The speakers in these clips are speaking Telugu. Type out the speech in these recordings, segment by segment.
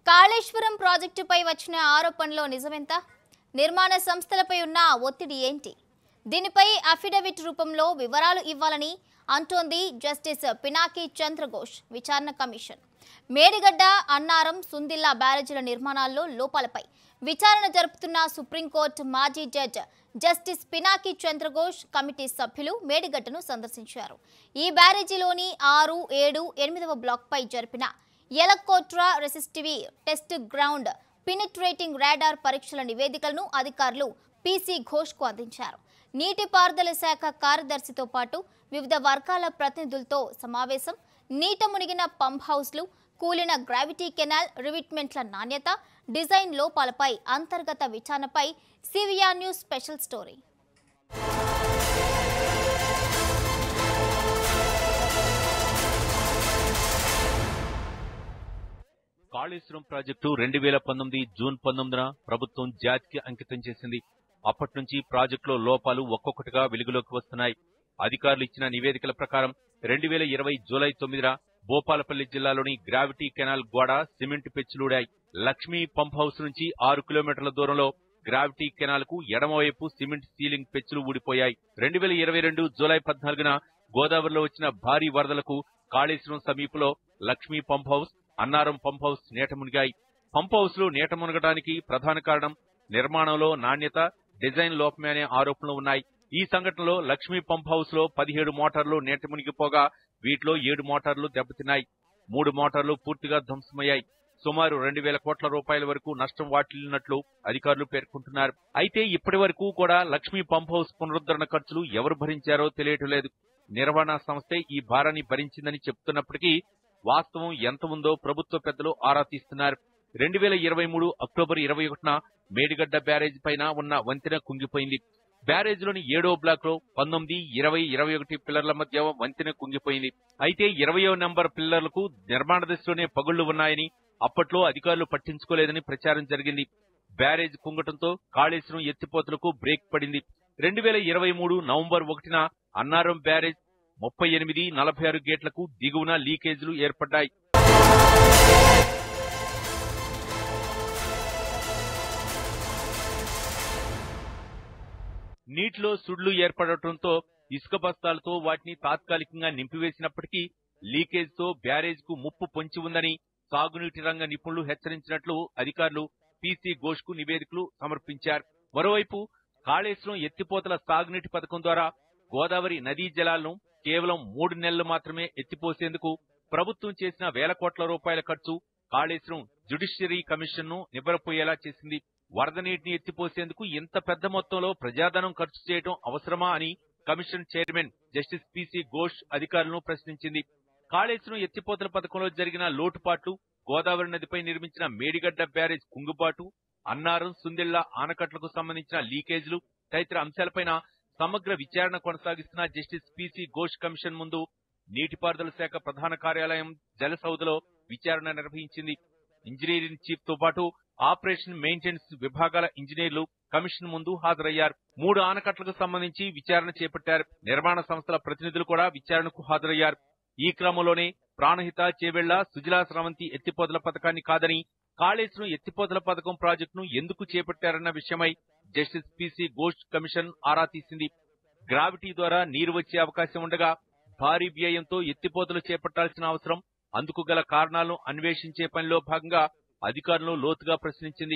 కాళేశ్వరం ప్రాజెక్టుపై వచ్చిన ఆరోపణలో నిజమెంత నిర్మాణ సంస్థలపై ఉన్న ఒత్తిడి ఏంటి దీనిపై అఫిడవిట్ రూపంలో వివరాలు ఇవ్వాలని అంటోంది జస్టిస్ పినాకి చంద్రఘోష్ విచారణ కమిషన్ మేడిగడ్డ అన్నారం సుందిల్లా బ్యారేజీల నిర్మాణాల్లో లోపాలపై విచారణ జరుపుతున్న సుప్రీంకోర్టు మాజీ judge justice Pinaki Chandraghosh committee సభ్యులు మేడిగడ్డను సందర్శించారు ఈ బ్యారేజీలోని ఆరు ఏడు ఎనిమిదవ బ్లాక్పై జరిపిన electro resistivity test ground penetrating radar పరీక్షల నివేదికలను అధికారులు పీసీ ఘోష్కు అందించారు నీటిపారుదల శాఖ కార్యదర్శితో పాటు వివిధ వర్గాల ప్రతినిధులతో సమావేశం నీట మునిగిన పంప్ హౌస్లు కూలిన గ్రావిటీ కెనాల్ రివిట్మెంట్ల నాణ్యత డిజైన్ లోపాలపై అంతర్గత విచారణపై CVR news special story Kaleshwaram project రెండు వేల పంతొమ్మిది జూన్ పంతొమ్మిదిన ప్రభుత్వం జాతికి అంకితం చేసింది అప్పటి నుంచి ప్రాజెక్టులో లోపాలు ఒక్కొక్కటిగా వెలుగులోకి వస్తున్నాయి అధికారులు ఇచ్చిన నివేదికల ప్రకారం రెండు వేల ఇరవై జూలై తొమ్మిదిన భూపాలపల్లి జిల్లాలోని గ్రావిటీ కెనాల్ గోడ సిమెంట్ పెచ్చులూడాయి లక్ష్మీ పంప్ హౌస్ నుంచి ఆరు కిలోమీటర్ల దూరంలో గ్రావిటీ కెనాల్ కు ఎడమవైపు సిమెంట్ సీలింగ్ పెచ్చులు ఊడిపోయాయి రెండు వేల ఇరవై రెండు జూలై పద్నాలుగున గోదావరిలో వచ్చిన భారీ వరదలకు కాళేశ్వరం సమీపంలో Lakshmi pump house Annaram pump house నీట మునిగాయి పంప్ హౌస్ లో నీట మునగడానికి ప్రధాన కారణం నిర్మాణంలో నాణ్యత డిజైన్ లోపమే అనే ఆరోపణలు ఉన్నాయి ఈ సంఘటనలో లక్ష్మీ పంప్ హౌస్ లో పదిహేడు మోటార్లు నీట మునిగిపోగా వీటిలో ఏడు మోటార్లు దెబ్బతిన్నాయి మూడు మోటార్లు పూర్తిగా ధ్వంసమయ్యాయి సుమారు రెండు వేల కోట్ల రూపాయల వరకు నష్టం వాటిల్లినట్లు అధికారులు పేర్కొంటున్నారు అయితే ఇప్పటి వరకు కూడా లక్ష్మీ పంప్ హౌస్ పునరుద్ధరణ ఖర్చులు ఎవరు భరించారో తెలియటం లేదు నిర్వహణ సంస్థే ఈ భారాన్ని భరించిందని చెప్తున్నప్పటికీ వాస్తవం ఎంత ఉందో ప్రభుత్వ పెద్దలు ఆరా తీస్తున్నారు రెండు వేల ఇరవై మూడు అక్టోబర్ ఇరవై ఒకటిన మేడిగడ్డ బ్యారేజ్ పైన ఉన్న వంతెన కుంగిపోయింది బ్యారేజ్ లోని ఏడో బ్లాక్ లో పంతొమ్మిది ఇరవై ఇరవై ఒకటి పిల్లర్ల మధ్య వంతెన కుంగిపోయింది అయితే ఇరవయో నంబర్ పిల్లర్లకు నిర్మాణ దశలోనే పగుళ్లు ఉన్నాయని అప్పట్లో అధికారులు పట్టించుకోలేదని ప్రచారం జరిగింది బ్యారేజ్ కుంగటంతో కాళేశ్వరం ఎత్తిపోతలకు బ్రేక్ పడింది రెండు వేల ఇరవై మూడు నవంబర్ ఒకటిన అన్నారం బ్యారేజ్ ముప్పై ఎనిమిది నలభై ఆరు గేట్లకు దిగువన లీకేజీలు ఏర్పడ్డాయి నీటిలో సుడ్లు ఏర్పడటంతో ఇసుక బస్తాలతో వాటిని తాత్కాలికంగా నింపివేసినప్పటికీ లీకేజ్ తో బ్యారేజ్ కు ముప్పు పొంచి ఉందని సాగునీటి రంగ నిపుణులు హెచ్చరించినట్లు అధికారులు పీసీ ఘోష్ కు నివేదికలు సమర్పించారు మరోవైపు కాళేశ్వరం ఎత్తిపోతల సాగునీటి పథకం ద్వారా గోదావరి నదీ జలాలను కేవలం మూడు నెలలు మాత్రమే ఎత్తిపోసేందుకు ప్రభుత్వం చేసిన వేల కోట్ల రూపాయల ఖర్చు కాళేశ్వరం జ్యుడిషియరీ కమిషన్ ను నివ్వరపోయేలా చేసింది వరద నీటిని ఎత్తిపోసేందుకు ఇంత పెద్ద మొత్తంలో ప్రజాధనం ఖర్చు చేయడం అవసరమా అని commission chairman justice PC Ghosh అధికారులను ప్రశ్నించింది కాళేశ్వరం ఎత్తిపోతల పథకంలో జరిగిన లోటుపాట్లు గోదావరి నదిపై నిర్మించిన మేడిగడ్డ బ్యారేజ్ కుంగుబాటు అన్నారం సుందిళ్ల ఆనకట్లకు సంబంధించిన లీకేజీలు తదితర అంశాలపైన సమగ్ర విచారణ కొనసాగిస్తున్న జస్టిస్ పిసి ఘోష్ కమిషన్ ముందు నీటిపారుదల శాఖ ప్రధాన కార్యాలయం జలసౌదలో విచారణ నిర్వహించింది ఇంజనీరింగ్ చీఫ్ తో పాటు ఆపరేషన్ మెయింటెనెన్స్ విభాగాల ఇంజనీర్లు కమిషన్ ముందు హాజరయ్యారు మూడు ఆనకట్లకు సంబంధించి విచారణ చేపట్టారు నిర్మాణ సంస్థల ప్రతినిధులు కూడా విచారణకు హాజరయ్యారు ఈ క్రమంలోనే ప్రాణహిత చేవెళ్ల సుజలా స్రవంతి ఎత్తిపోతల పథకాన్ని కాదని కాళేశ్వరం ఎత్తిపోతల పథకం ప్రాజెక్టును ఎందుకు చేపట్టారన్న విషయమై జస్టిస్ పిసి ఘోష్ కమిషన్ ఆరా తీసింది గ్రావిటీ ద్వారా నీరు వచ్చే అవకాశం ఉండగా భారీ వ్యయంతో ఎత్తిపోతలు చేపట్టాల్సిన అవసరం అందుకు గల కారణాలను అన్వేషించే పనిలో భాగంగా అధికారులను లోతుగా ప్రశ్నించింది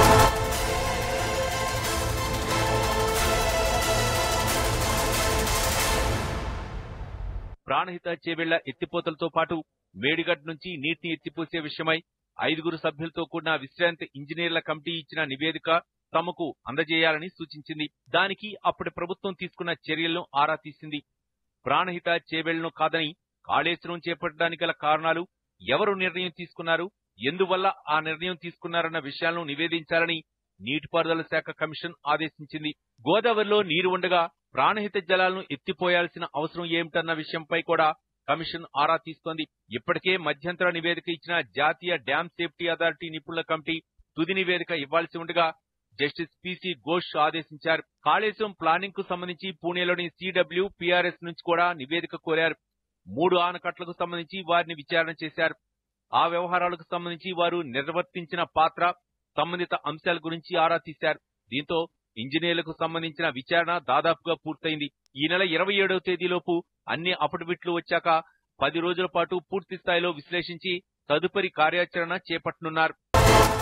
ప్రాణహిత చేవెళ్ల ఎత్తిపోతలతో పాటు మేడిగడ్ నుంచి నీటిని ఎత్తిపోసే విషయమై ఐదుగురు సభ్యులతో కూడిన విశ్రాంతి ఇంజనీర్ల కమిటీ ఇచ్చిన నివేదిక తమకు అందజేయాలని సూచించింది దానికి అప్పటి ప్రభుత్వం తీసుకున్న చర్యలను ఆరా తీసింది ప్రాణహిత చేవెళ్లను కాదని కాళేశ్వరం చేపట్టడానికి గల కారణాలు ఎవరు నిర్ణయం తీసుకున్నారు ఎందువల్ల ఆ నిర్ణయం తీసుకున్నారన్న విషయాలను నివేదించాలని నీటిపారుదల శాఖ కమిషన్ ఆదేశించింది గోదావరిలో నీరు ఉండగా ప్రాణహిత జలాలను ఎత్తిపోయాల్సిన అవసరం ఏమిటన్న విషయంపై కూడా కమిషన్ ఆరా తీస్తోంది ఇప్పటికే మధ్యంతర నివేదిక ఇచ్చిన జాతీయ డ్యామ్ సేఫ్టీ అథారిటీ నిపుణుల కమిటీ తుది నివేదిక ఇవ్వాల్సి ఉండగా జస్టిస్ పిసి ఘోష్ ఆదేశించారు కాళేశ్వరం ప్లానింగ్ కు సంబంధించి పూణేలోని సిడబ్ల్యూ పిఆర్ఎస్ నుంచి కూడా నివేదిక కోరారు మూడు ఆనకట్లకు సంబంధించి వారిని విచారణ చేశారు ఆ వ్యవహారాలకు సంబంధించి వారు నిర్వర్తించిన పాత్ర సంబంధిత అంశాల గురించి ఆరా తీశారు దీంతో ఇంజనీర్లకు సంబంధించిన విచారణ దాదాపుగా పూర్తయింది ఈ నెల ఇరవై ఏడవ తేదీలోపు అన్ని అఫిడవిట్లు వచ్చాక పది రోజుల పాటు పూర్తి స్థాయిలో విశ్లేషించి తదుపరి కార్యాచరణ చేపట్టనున్నారు